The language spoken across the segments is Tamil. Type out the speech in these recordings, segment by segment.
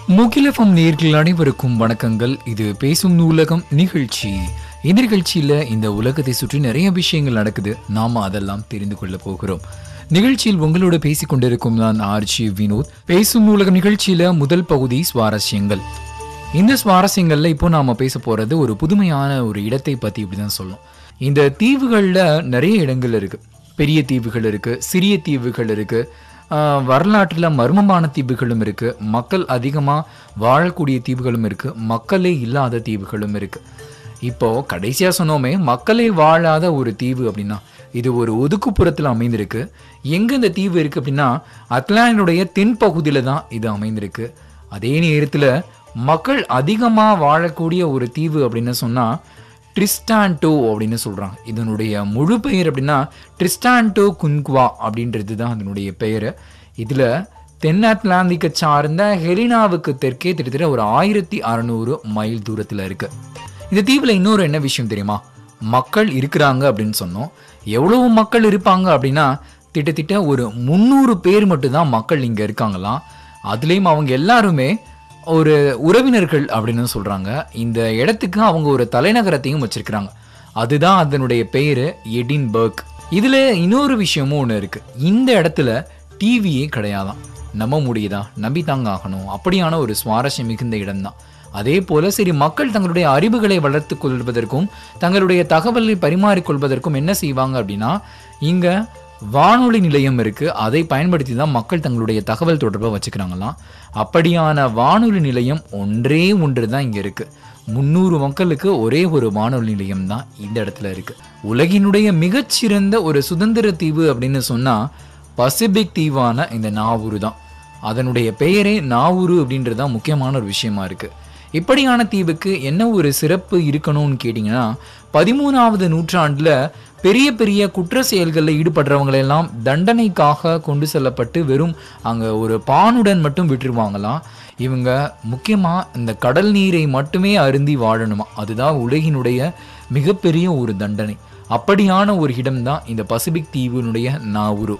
முகிலஃபம் நேர்கள் அனைவருக்கும் வணக்கங்கள் இது பேசும் நூலகம் நிகழ்ச்சி இந்த நிகழ்ச்சியில இந்த உலகத்தை சுற்றி நிறைய விஷயங்கள் நடக்குது நாம அதெல்லாம் தெரிந்து கொள்ள போகிறோம் நிகழ்ச்சியில் உங்களோட பேசிக் கொண்டிருக்கும் நான் ஆர்ஜி வினோத் பேசும் நூலகம் நிகழ்ச்சியில முதல் பகுதி சுவாரஸ்யங்கள் இந்த சுவாரஸ்யங்கள்ல இப்போ நாம பேச போறது ஒரு புதுமையான ஒரு இடத்தை பத்தி இப்படிதான் சொல்லணும் இந்த தீவுகள்ல நிறைய இடங்கள் இருக்கு பெரிய தீவுகள் இருக்கு சிறிய தீவுகள் இருக்கு ஆஹ் வரலாற்றுல மர்மமான தீவுகளும் இருக்கு மக்கள் அதிகமா வாழக்கூடிய தீவுகளும் இருக்கு மக்களே இல்லாத தீவுகளும் இருக்கு இப்போ கடைசியா சொன்னோமே மக்களே வாழாத ஒரு தீவு அப்படின்னா இது ஒரு ஒதுக்குப்புறத்தில் அமைந்திருக்கு எங்க இந்த தீவு இருக்கு அப்படின்னா அட்லாண்டினுடைய தென்பகுதியில தான் இது அமைந்திருக்கு அதே நேரத்துல மக்கள் அதிகமா வாழக்கூடிய ஒரு தீவு அப்படின்னு சொன்னா ட்ரிஸ்டான்டோ அப்படின்னு சொல்றாங்க இதனுடைய முழு பெயர் அப்படின்னா ட்ரிஸ்டான்டோ குன்குவா அப்படின்றது தான் அதனுடைய பெயர் இதுல தென் அட்லாந்திக்கை சார்ந்த ஹெலினாவுக்கு தெற்கே கிட்டத்தட்ட ஒரு ஆயிரத்தி அறநூறு மைல் தூரத்துல இருக்கு இந்த தீவுல இன்னொரு என்ன விஷயம் தெரியுமா மக்கள் இருக்கிறாங்க அப்படின்னு சொன்னோம் எவ்வளவு மக்கள் இருப்பாங்க அப்படின்னா கிட்டத்தட்ட ஒரு முந்நூறு பேர் மட்டும்தான் மக்கள் இங்க இருக்காங்களாம் அதுலேயும் அவங்க எல்லாருமே ஒரு உறவினர்கள் அப்படின்னு சொல்றாங்க இந்த இடத்துக்கு அவங்க ஒரு தலைநகரத்தையும் வச்சிருக்கிறாங்க அதுதான் அதனுடைய பெயரு எடின்பர்க் இதுல இன்னொரு விஷயமும் ஒன்று இருக்கு இந்த இடத்துல டிவியே கிடையாதாம் நம்ப முடியுதா நம்பித்தாங்க ஆகணும் அப்படியான ஒரு சுவாரஸ்யம் மிகுந்த இடம்தான் அதே போல சரி மக்கள் தங்களுடைய அறிவுகளை வளர்த்துக் கொள்வதற்கும் தங்களுடைய தகவலை பரிமாறிக்கொள்வதற்கும் என்ன செய்வாங்க அப்படின்னா இங்க வானொலி நிலையம் இருக்கு அதை பயன்படுத்தி தான் மக்கள் தங்களுடைய தகவல் தொடர்பை வச்சுக்கிறாங்களாம் அப்படியான வானொலி நிலையம் ஒன்றே ஒன்று தான் இங்க இருக்கு முந்நூறு மக்களுக்கு ஒரே ஒரு வானொலி நிலையம் தான் இந்த இடத்துல இருக்கு உலகினுடைய மிகச்சிறந்த ஒரு சுதந்திர தீவு அப்படின்னு சொன்னா பசிபிக் தீவான இந்த நாவூரு தான் அதனுடைய பெயரே நாவூரு அப்படின்றது தான் முக்கியமான ஒரு விஷயமா இருக்கு இப்படியான தீவுக்கு என்ன ஒரு சிறப்பு இருக்கணும்னு கேட்டிங்கன்னா பதிமூணாவது நூற்றாண்டுல பெரிய பெரிய குற்ற செயல்களில் ஈடுபடுறவங்களை எல்லாம் தண்டனைக்காக கொண்டு செல்லப்பட்டு வெறும் அங்க ஒரு பானுடன் மட்டும் விட்டுருவாங்களாம் இவங்க முக்கியமா இந்த கடல் நீரை மட்டுமே அருந்தி வாழணுமா அதுதான் உலகினுடைய மிகப்பெரிய ஒரு தண்டனை அப்படியான ஒரு இடம்தான் இந்த பசிபிக் தீவினுடைய நாவுரு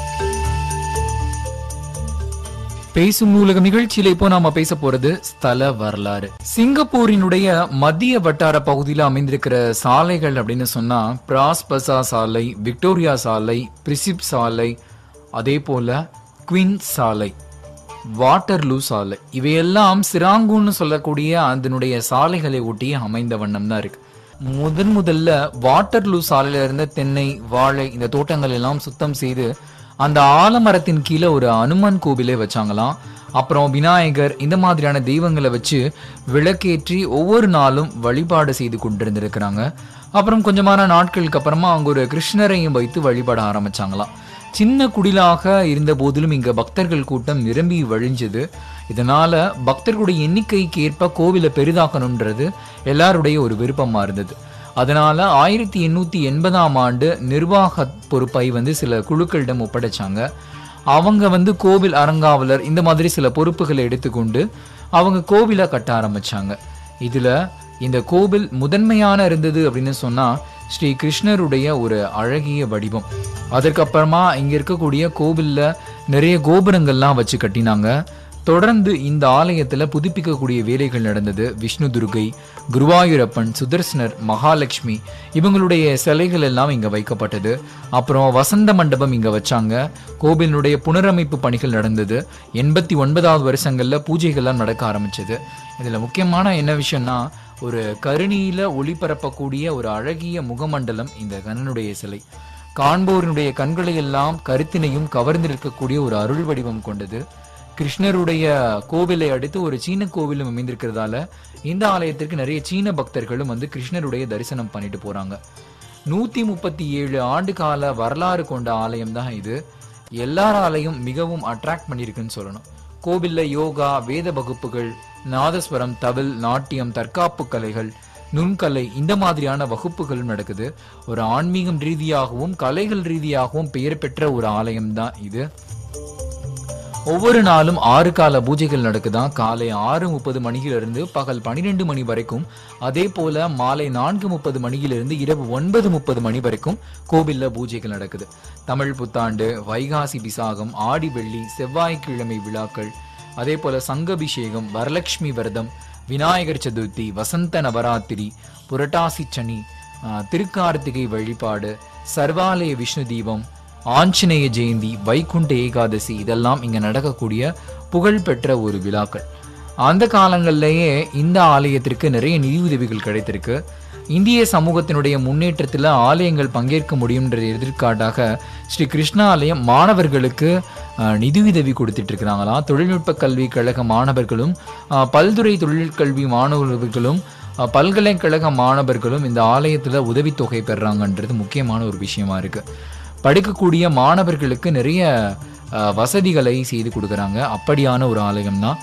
பேசும் நூலக நிகழ்ச்சியில இப்போ நாம பேச போறது ஸ்தல வரலாறு சிங்கப்பூரினுடைய மத்திய வட்டார பகுதியில் அமைந்திருக்கிற சாலைகள் அப்படின்னு சொன்னா பிராஸ்பசா சாலை விக்டோரியா சாலை பிரிசிப் சாலை அதே போல குவின் சாலை வாட்டர்லூ சாலை இவையெல்லாம் சிராங்கூன்னு சொல்லக்கூடிய அதனுடைய சாலைகளை ஒட்டி அமைந்த வண்ணம் தான் இருக்கு முதன் முதல்ல வாட்டர்லூ சாலையில இருந்த தென்னை வாழை இந்த தோட்டங்கள் எல்லாம் சுத்தம் செய்து அந்த ஆலமரத்தின் கீழே ஒரு அனுமன் கோவிலே வச்சாங்களாம் அப்புறம் விநாயகர் இந்த மாதிரியான தெய்வங்களை வச்சு விளக்கேற்றி ஒவ்வொரு நாளும் வழிபாடு செய்து கொண்டிருந்திருக்கிறாங்க அப்புறம் கொஞ்சமான நாட்களுக்கு அப்புறமா அவங்க ஒரு கிருஷ்ணரையும் வைத்து வழிபாட ஆரம்பிச்சாங்களாம் சின்ன குடிலாக இருந்த போதிலும் இங்க பக்தர்கள் கூட்டம் நிரம்பி வழிஞ்சது இதனால பக்தர்களுடைய எண்ணிக்கைக்கு ஏற்ப கோவிலை பெரிதாக்கணுன்றது எல்லாருடைய ஒரு விருப்பமா இருந்தது அதனால ஆயிரத்தி எண்ணூத்தி எண்பதாம் ஆண்டு நிர்வாக பொறுப்பை வந்து சில குழுக்களிடம் ஒப்படைச்சாங்க அவங்க வந்து கோவில் அறங்காவலர் இந்த மாதிரி சில பொறுப்புகளை எடுத்துக்கொண்டு அவங்க கோவிலை கட்ட ஆரம்பிச்சாங்க இதுல இந்த கோவில் முதன்மையான இருந்தது அப்படின்னு சொன்னா ஸ்ரீ கிருஷ்ணருடைய ஒரு அழகிய வடிவம் அதற்கப்புறமா இங்க இருக்கக்கூடிய கோவில்ல நிறைய கோபுரங்கள்லாம் வச்சு கட்டினாங்க தொடர்ந்து இந்த ஆலயத்துல புதுப்பிக்கக்கூடிய வேலைகள் நடந்தது விஷ்ணு துர்கை குருவாயூரப்பன் சுதர்சனர் மகாலட்சுமி இவங்களுடைய சிலைகள் எல்லாம் இங்க வைக்கப்பட்டது அப்புறம் வசந்த மண்டபம் இங்க வச்சாங்க கோவிலினுடைய புனரமைப்பு பணிகள் நடந்தது எண்பத்தி ஒன்பதாவது வருஷங்கள்ல பூஜைகள்லாம் நடக்க ஆரம்பிச்சது இதுல முக்கியமான என்ன விஷயம்னா ஒரு கருணியில ஒளிபரப்பக்கூடிய ஒரு அழகிய முகமண்டலம் இந்த கண்ணனுடைய சிலை காண்போரினுடைய கண்களை எல்லாம் கருத்தினையும் கவர்ந்திருக்கக்கூடிய ஒரு அருள் வடிவம் கொண்டது கிருஷ்ணருடைய கோவிலை அடுத்து ஒரு சீன கோவிலும் அமைந்திருக்கிறதால இந்த ஆலயத்திற்கு நிறைய சீன பக்தர்களும் வந்து கிருஷ்ணருடைய தரிசனம் பண்ணிட்டு போறாங்க நூத்தி முப்பத்தி ஏழு ஆண்டு கால வரலாறு கொண்ட ஆலயம் தான் இது எல்லாராலையும் மிகவும் அட்ராக்ட் பண்ணியிருக்குன்னு சொல்லணும் கோவில்ல யோகா வேத வகுப்புகள் நாதஸ்வரம் தவில் நாட்டியம் தற்காப்பு கலைகள் நுண்கலை இந்த மாதிரியான வகுப்புகளும் நடக்குது ஒரு ஆன்மீகம் ரீதியாகவும் கலைகள் ரீதியாகவும் பெயர் பெற்ற ஒரு ஆலயம் தான் இது ஒவ்வொரு நாளும் ஆறு கால பூஜைகள் நடக்குதாம் காலை ஆறு முப்பது மணியிலிருந்து பகல் பனிரெண்டு மணி வரைக்கும் அதே போல மாலை நான்கு முப்பது மணியிலிருந்து இரவு ஒன்பது முப்பது மணி வரைக்கும் கோவில்ல பூஜைகள் நடக்குது தமிழ் புத்தாண்டு வைகாசி விசாகம் ஆடி வெள்ளி செவ்வாய்க்கிழமை விழாக்கள் அதே போல சங்கபிஷேகம் வரலட்சுமி விரதம் விநாயகர் சதுர்த்தி வசந்த நவராத்திரி புரட்டாசி சனி ஆஹ், திருக்கார்த்திகை வழிபாடு சர்வாலய விஷ்ணு தீபம் ஆஞ்சநேய ஜெயந்தி வைகுண்ட ஏகாதசி இதெல்லாம் இங்க நடக்கக்கூடிய புகழ்பெற்ற ஒரு விழாக்கள் அந்த காலங்கள்லயே இந்த ஆலயத்திற்கு நிறைய நிதியுதவிகள் கிடைத்திருக்கு இந்திய சமூகத்தினுடைய முன்னேற்றத்தில் ஆலயங்கள் பங்கேற்க முடியும்ன்ற எதிர்காட்டாக ஸ்ரீ கிருஷ்ணா ஆலயம் மாணவர்களுக்கு அஹ், நிதியுதவி கொடுத்துட்டு இருக்கிறாங்களாம் தொழில்நுட்ப கல்வி கழக மாணவர்களும் அஹ், பல்துறை தொழிற்கல்வி மாணவர்களும் அஹ், பல்கலைக்கழக மாணவர்களும் இந்த ஆலயத்தில் உதவித்தொகை பெறுறாங்கன்றது முக்கியமான ஒரு விஷயமா இருக்கு படிக்கக்கூடிய மாணவர்களுக்கு நிறைய அஹ், வசதிகளை செய்து கொடுக்குறாங்க அப்படியான ஒரு ஆலயம் தான்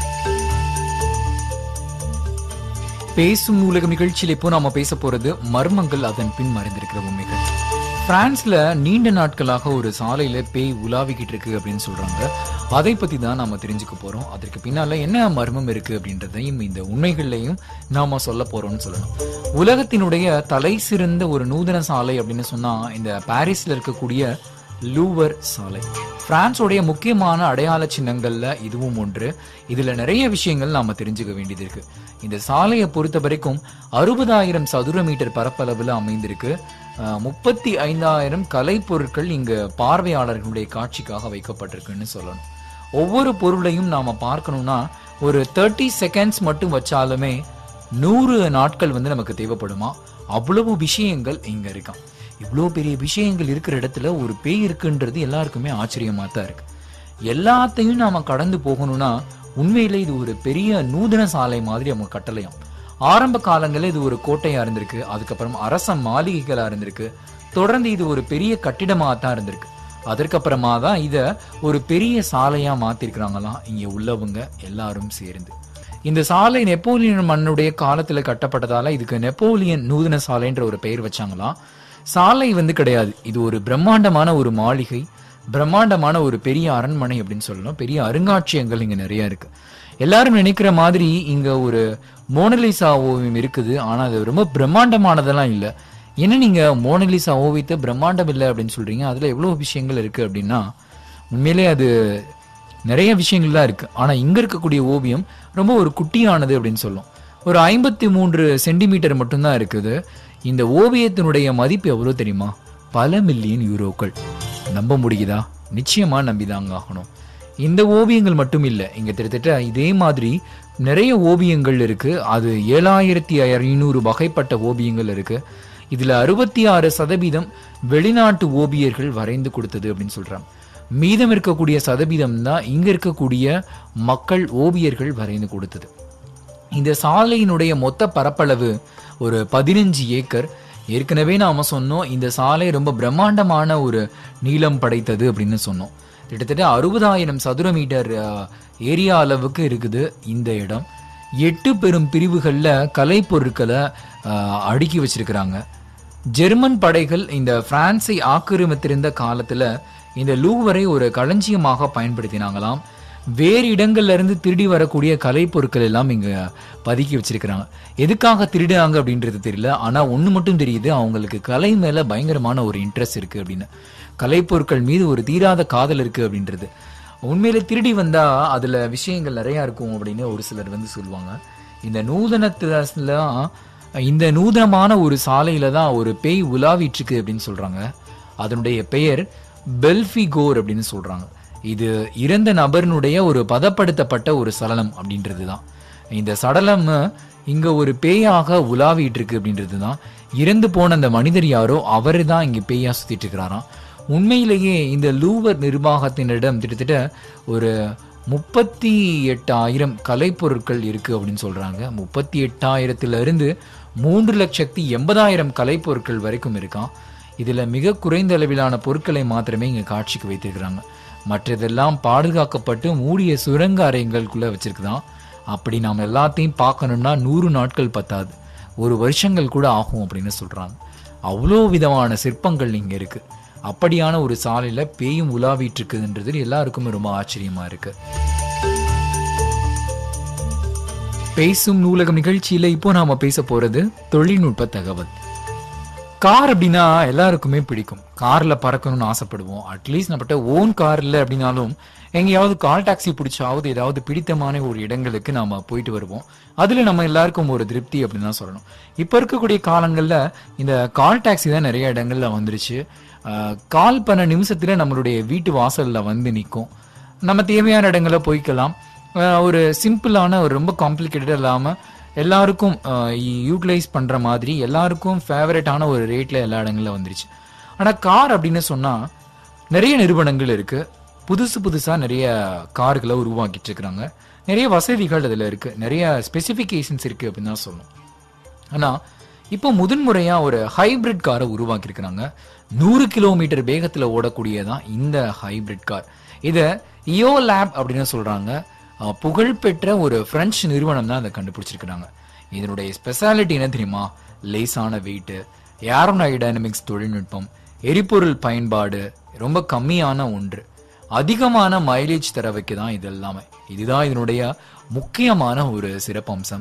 பேசும் நூலகம் நிகழ்ச்சியில் இப்போ நாம பேச போறது மர்மங்கள் அதன் பின் மறைந்திருக்கிற உண்மைகள் பிரான்ஸ்ல நீண்ட நாட்களாக ஒரு சாலையில பேய் உலாவிக்கிட்டு இருக்கு அப்படின்னு சொல்றாங்க அதை பத்தி தான் நாம தெரிஞ்சுக்க போறோம் அதற்கு பின்னால என்ன மர்மம் இருக்கு அப்படின்றதையும் இந்த உண்மைகள்லையும் நாம சொல்ல போறோம்னு சொல்லணும் உலகத்தினுடைய தலை சிறந்த ஒரு நூதன சாலை அப்படின்னு சொன்னா இந்த பாரிஸ்ல இருக்கக்கூடிய லூவர் சாலை பிரான்ஸோடைய முக்கியமான அடையாள சின்னங்கள்ல இதுவும் ஒன்று இதுல நிறைய விஷயங்கள் நாம தெரிஞ்சுக்க வேண்டியது இருக்கு இந்த சாலையை பொறுத்த வரைக்கும் அறுபதாயிரம் சதுர மீட்டர் பரப்பளவுல அமைந்திருக்கு அஹ், முப்பத்தி ஐந்தாயிரம் கலைப்பொருட்கள் இங்க பார்வையாளர்களுடைய காட்சிக்காக வைக்கப்பட்டிருக்குன்னு சொல்லணும் ஒவ்வொரு பொருளையும் நாம பார்க்கணும்னா ஒரு தேர்ட்டி செகண்ட்ஸ் மட்டும் வச்சாலுமே நூறு நாட்கள் வந்து நமக்கு தேவைப்படுமா அவ்வளவு விஷயங்கள் இங்க இருக்காம் இவ்வளோ பெரிய விஷயங்கள் இருக்கிற இடத்துல ஒரு பேய் இருக்குன்றது எல்லாருக்குமே ஆச்சரியமா தான் இருக்கு எல்லாத்தையும் நாம கடந்து போகணும்னா உண்மையில இது ஒரு பெரிய நூதன சாலை மாதிரி அவங்க கட்டளையாம் ஆரம்ப காலங்களில் இது ஒரு கோட்டையா இருந்திருக்கு அதுக்கப்புறம் அரச மாளிகைகளா இருந்திருக்கு தொடர்ந்து இது ஒரு பெரிய கட்டிடமா தான் இருந்திருக்கு அதற்கப்புறமா தான் இத ஒரு பெரிய சாலையா மாத்திருக்கிறாங்களாம் இங்க உள்ளவங்க எல்லாரும் சேர்ந்து இந்த சாலை நெப்போலியன் மன்னுடைய காலத்துல கட்டப்பட்டதால இதுக்கு நெப்போலியன் நூதன சாலைன்ற ஒரு பெயர் வச்சாங்களாம் சாலை வந்து கிடையாது இது ஒரு பிரம்மாண்டமான ஒரு மாளிகை பிரம்மாண்டமான ஒரு பெரிய அரண்மனை அப்படின்னு சொல்லணும் பெரிய அருங்காட்சியகங்கள் இங்க நிறைய இருக்கு எல்லாரும் நினைக்கிற மாதிரி இங்க ஒரு மோனலிசா ஓவியம் இருக்குது ஆனா அது ரொம்ப பிரம்மாண்டமானதெல்லாம் இல்ல என்ன நீங்க மோனலிசா ஓவியத்தை பிரம்மாண்டம் இல்லை அப்படின்னு சொல்றீங்க அதுல எவ்வளவு விஷயங்கள் இருக்கு அப்படின்னா உண்மையிலே அது நிறைய விஷயங்கள் தான் இருக்கு ஆனா இங்க இருக்கக்கூடிய ஓவியம் ரொம்ப ஒரு குட்டியானது அப்படின்னு சொல்லும் ஒரு ஐம்பத்தி மூன்று சென்டிமீட்டர் மட்டும்தான் இருக்குது இந்த ஓவியத்தினுடைய மதிப்பு எவ்வளவு தெரியுமா பல மில்லியன் யூரோக்கள் நம்ப முடியுதா நிச்சயமா நம்பிதாங்க ஆகணும் இந்த ஓவியங்கள் மட்டும் இல்லை இங்க கிட்டத்தட்ட இதே மாதிரி நிறைய ஓவியங்கள் இருக்கு அது ஏழாயிரத்தி ஐநூறு வகைப்பட்ட ஓவியங்கள் இருக்கு இதுல அறுபத்தி ஆறு சதவீதம் வெளிநாட்டு ஓவியர்கள் வரைந்து கொடுத்தது அப்படின்னு சொல்றாங்க மீதம் இருக்கக்கூடிய சதவீதம் தான் இங்க இருக்கக்கூடிய மக்கள் ஓவியர்கள் வரைந்து கொடுத்தது இந்த சாலையினுடைய மொத்த பரப்பளவு ஒரு பதினஞ்சு ஏக்கர் ஏற்கனவே நாம சொன்னோம் இந்த சாலை ரொம்ப பிரம்மாண்டமான ஒரு நீளம் படைத்தது அப்படின்னு சொன்னோம் கிட்டத்தட்ட அறுபதாயிரம் சதுர மீட்டர் ஏரியா அளவுக்கு இருக்குது இந்த இடம் எட்டு பெரும் பிரிவுகளில் கலைப்பொருட்களை அஹ், அடுக்கி வச்சிருக்கிறாங்க ஜெர்மன் படைகள் இந்த பிரான்ஸை ஆக்கிரமித்திருந்த காலத்துல இந்த லூவரை ஒரு களஞ்சியமாக பயன்படுத்தினாங்களாம் வேறு இடங்கள்ல இருந்து திருடி வரக்கூடிய கலைப்பொருட்கள் எல்லாம் இங்க பதுக்கி வச்சிருக்கிறாங்க எதுக்காக திருடுறாங்க அப்படின்றது தெரியல ஆனா ஒண்ணு மட்டும் தெரியுது அவங்களுக்கு கலை மேல பயங்கரமான ஒரு இன்ட்ரெஸ்ட் இருக்கு அப்படின்னு கலைப்பொருட்கள் மீது ஒரு தீராத காதல் இருக்கு அப்படின்றது உண்மையில திருடி வந்தா அதுல விஷயங்கள் நிறைய இருக்கும் அப்படின்னு ஒரு சிலர் வந்து சொல்லுவாங்க இந்த நூதனத்துல இந்த நூதனமான ஒரு சாலையில தான் ஒரு பேய் உலாவிட்டு இருக்கு அப்படின்னு சொல்றாங்க அதனுடைய பெயர் பெல்ஃபிகோர் அப்படின்னு சொல்றாங்க இது இறந்த நபரினுடைய ஒரு பதப்படுத்தப்பட்ட ஒரு சடலம் அப்படின்றது தான் இந்த சடலம் இங்க ஒரு பேயாக உலாவிட்டு இருக்கு அப்படின்றது தான் இறந்து போன அந்த மனிதர் யாரோ அவரு தான் இங்க பேயா சுத்திட்டு இருக்கிறாராம் உண்மையிலேயே இந்த லூவர் நிர்வாகத்தினரிடம் கிட்டத்தட்ட ஒரு முப்பத்தி எட்டாயிரம் கலைப்பொருட்கள் இருக்கு அப்படின்னு சொல்றாங்க முப்பத்தி எட்டாயிரத்துல இருந்து மூன்று லட்சத்தி எண்பதாயிரம் கலைப்பொருட்கள் வரைக்கும் இருக்கான் இதுல மிக குறைந்த அளவிலான பொருட்களை மாத்திரமே இங்க காட்சிக்கு வைத்திருக்கிறாங்க மற்றதெல்லாம் பாதுகாக்கப்பட்டு மூடிய சுரங்க அறைகளுக்குள்ள வச்சிருக்குதான் அப்படி நாம் எல்லாத்தையும் பார்க்கணும்னா நூறு நாட்கள் பத்தாது ஒரு வருஷங்கள் கூட ஆகும் அப்படின்னு சொல்றாங்க அவ்வளோ விதமான சிற்பங்கள் இங்க இருக்கு அப்படியான ஒரு சாலையில பேயும் உலாவிட்டு இருக்குதுன்றது எல்லாருக்குமே ரொம்ப ஆச்சரியமா இருக்கு பேசும் நூலகம் நிகழ்ச்சியில இப்போ நாம பேச போறது தொழில்நுட்ப தகவல் கார் அப்படின்னா எல்லாருக்குமே பிடிக்கும் கார்ல பறக்கணும்னு ஆசைப்படுவோம் அட்லீஸ்ட் நம்மகிட்ட ஓன் கார் இல்லை அப்படின்னாலும் எங்கேயாவது கால் டாக்ஸி பிடிச்சாவது ஏதாவது பிடித்தமான ஒரு இடங்களுக்கு நாம போயிட்டு வருவோம் அதுல நம்ம எல்லாருக்கும் ஒரு திருப்தி அப்படின்னு தான் சொல்லணும் இப்ப இருக்கக்கூடிய காலங்கள்ல இந்த கால் டாக்ஸி தான் நிறைய இடங்கள்ல வந்துருச்சு அஹ், கால் பண்ண நிமிஷத்துல நம்மளுடைய வீட்டு வாசல்ல வந்து நிற்கும் நம்ம தேவையான இடங்களை போய்க்கலாம் அஹ், ஒரு சிம்பிளான ஒரு ரொம்ப காம்ப்ளிகேட்டட் இல்லாம எல்லாருக்கும் யூட்டிலைஸ் பண்ற மாதிரி எல்லாருக்கும் ஃபேவரட்டான ஒரு ரேட்ல எல்லா இடங்கள்ல வந்துருச்சு ஆனா கார் அப்படின்னு சொன்னா நிறைய நிறுவனங்கள் இருக்கு புதுசு புதுசா நிறைய கார்களை உருவாக்கிட்டு இருக்கிறாங்க நிறைய வசதிகள் அதுல இருக்கு நிறைய ஸ்பெசிஃபிகேஷன்ஸ் இருக்கு அப்படின்னு தான் சொல்லணும் ஆனா இப்போ முதன்முறையா ஒரு ஹைபிரிட் காரை உருவாக்கி இருக்கிறாங்க நூறு கிலோமீட்டர் வேகத்துல ஓடக்கூடியதான் இந்த ஹைபிரிட் கார் இத இயோ லேப் அப்படின்னு சொல்றாங்க அஹ், புகழ்பெற்ற ஒரு பிரெஞ்சு நிறுவனம் தான் அதை கண்டுபிடிச்சிருக்கிறாங்க இதனுடைய ஸ்பெஷாலிட்டி என்ன தெரியுமா லேசான வெயிட் ஏரோடைனமிக்ஸ் தொழில்நுட்பம் எரிபொருள் பயன்பாடு ரொம்ப கம்மியான ஒன்று அதிகமான மைலேஜ் தர வைக்க தான் இது எல்லாமே இதுதான் இதனுடைய முக்கியமான ஒரு சிறப்பம்சம்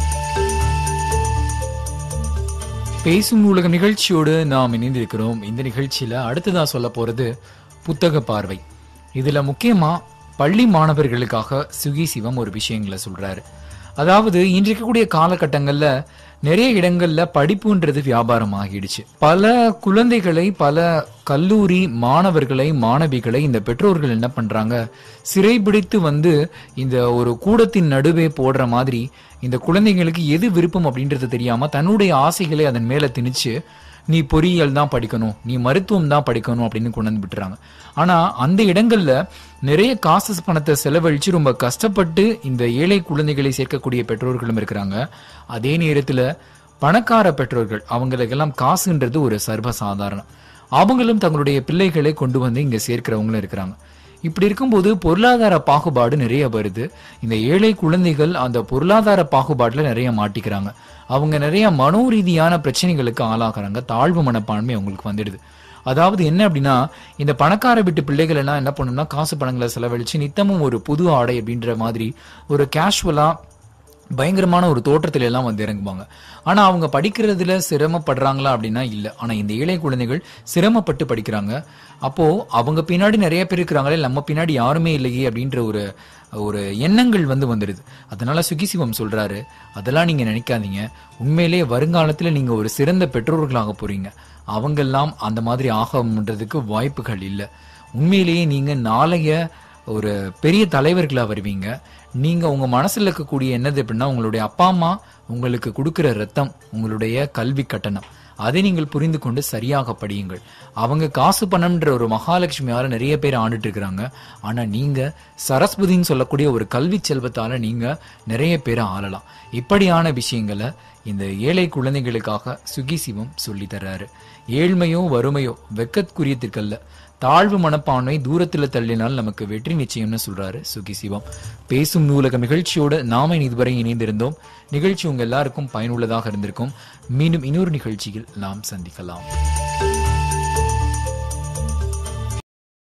பேசும் உலக நிகழ்ச்சியோடு நாம் இணைந்திருக்கிறோம் இந்த நிகழ்ச்சியில அடுத்ததா சொல்ல போறது புத்தக பார்வை இதுல முக்கியமா பள்ளி மாணவர்களுக்காக சுகி சிவம் ஒரு விஷயங்களை சொல்றாரு அதாவது இன்றைக்கு இருக்கக்கூடிய காலகட்டங்கள்ல நிறைய இடங்கள்ல படிப்புன்றது வியாபாரம் ஆகிடுச்சு பல குழந்தைகளை பல கல்லூரி மாணவர்களை மாணவிகளை இந்த பெற்றோர்கள் என்ன பண்றாங்க சிறைபிடித்து வந்து இந்த ஒரு கூடத்தின் நடுவே போடுற மாதிரி இந்த குழந்தைங்களுக்கு எது விருப்பம் அப்படின்றது தெரியாம தன்னுடைய ஆசைகளை அதன் மேல திணிச்சு நீ பொறியியல் தான் படிக்கணும் நீ மருத்துவம் தான் படிக்கணும் அப்படின்னு கொண்டு வந்து விட்டுறாங்க ஆனா அந்த இடங்கள்ல நிறைய காசு பணத்தை செலவழிச்சு ரொம்ப கஷ்டப்பட்டு இந்த ஏழை குழந்தைகளை சேர்க்கக்கூடிய பெற்றோர்களும் இருக்கிறாங்க அதே நேரத்துல பணக்கார பெற்றோர்கள் அவங்களுக்கெல்லாம் காசுன்றது ஒரு சர்வசாதாரணம் அவங்களும் தங்களுடைய பிள்ளைகளை கொண்டு வந்து இங்க சேர்க்கிறவங்களும் இருக்கிறாங்க இப்படி இருக்கும்போது பொருளாதார பாகுபாடு நிறைய வருது இந்த ஏழை குழந்தைகள் அந்த பொருளாதார பாகுபாடுல நிறைய மாட்டிக்கிறாங்க அவங்க நிறைய மனோரீதியான பிரச்சனைகளுக்கு ஆளாகிறாங்க தாழ்வு மனப்பான்மை அவங்களுக்கு வந்துடுது அதாவது என்ன அப்படின்னா இந்த பணக்கார வீட்டு பிள்ளைகள் எல்லாம் என்ன பண்ணணும்னா காசு பணங்களை செலவழிச்சு நித்தமும் ஒரு புது ஆடை அப்படின்ற மாதிரி ஒரு கேஷுவலா பயங்கரமான ஒரு தோற்றத்துல எல்லாம் வந்து இறங்குவாங்க ஆனா அவங்க படிக்கிறதுல சிரமப்படுறாங்களா அப்படின்னா இல்ல ஆனா இந்த ஏழை குழந்தைகள் சிரமப்பட்டு படிக்கிறாங்க அப்போ அவங்க பின்னாடி நிறைய பேர் இருக்கிறாங்களே நம்ம பின்னாடி யாருமே இல்லையே அப்படின்ற ஒரு ஒரு எண்ணங்கள் வந்து வந்துடுது அதனால சுகிசிவம் சொல்றாரு அதெல்லாம் நீங்க நினைக்காதீங்க உண்மையிலேயே வருங்காலத்துல நீங்க ஒரு சிறந்த பெற்றோர்களாக போறீங்க அவங்கெல்லாம் அந்த மாதிரி ஆகன்றதுக்கு வாய்ப்புகள் இல்லை உண்மையிலேயே நீங்க நாளைய ஒரு பெரிய தலைவர்களா வருவீங்க நீங்க உங்க மனசுல இருக்கக்கூடிய என்னது அப்படின்னா உங்களுடைய அப்பா அம்மா உங்களுக்கு கொடுக்கிற ரத்தம் உங்களுடைய கல்வி கட்டணம் அதை நீங்கள் புரிந்து கொண்டு சரியாக படியுங்கள் அவங்க காசு பணம்ன்ற ஒரு மகாலட்சுமியால நிறைய பேர் ஆண்டுட்டு இருக்கிறாங்க ஆனா நீங்க சரஸ்வதின்னு சொல்லக்கூடிய ஒரு கல்வி செல்வத்தால நீங்க நிறைய பேரை ஆளலாம் இப்படியான விஷயங்களை இந்த ஏழை குழந்தைகளுக்காக சுகி சிவம் சொல்லி தர்றாரு ஏழ்மையோ வறுமையோ வெக்கத்துக்குரியத்திற்கல்ல தாழ்வு மனப்பான்மை தூரத்துல தள்ளினால் நமக்கு வெற்றி நிச்சயம்னு சொல்றாரு சுகி சிவம் பேசும் நூலக நிகழ்ச்சியோடு நாம இதுவரை இணைந்திருந்தோம் நிகழ்ச்சி உங்க எல்லாருக்கும் பயனுள்ளதாக இருந்திருக்கும் மீண்டும் இன்னொரு நிகழ்ச்சியில் நாம் சந்திக்கலாம்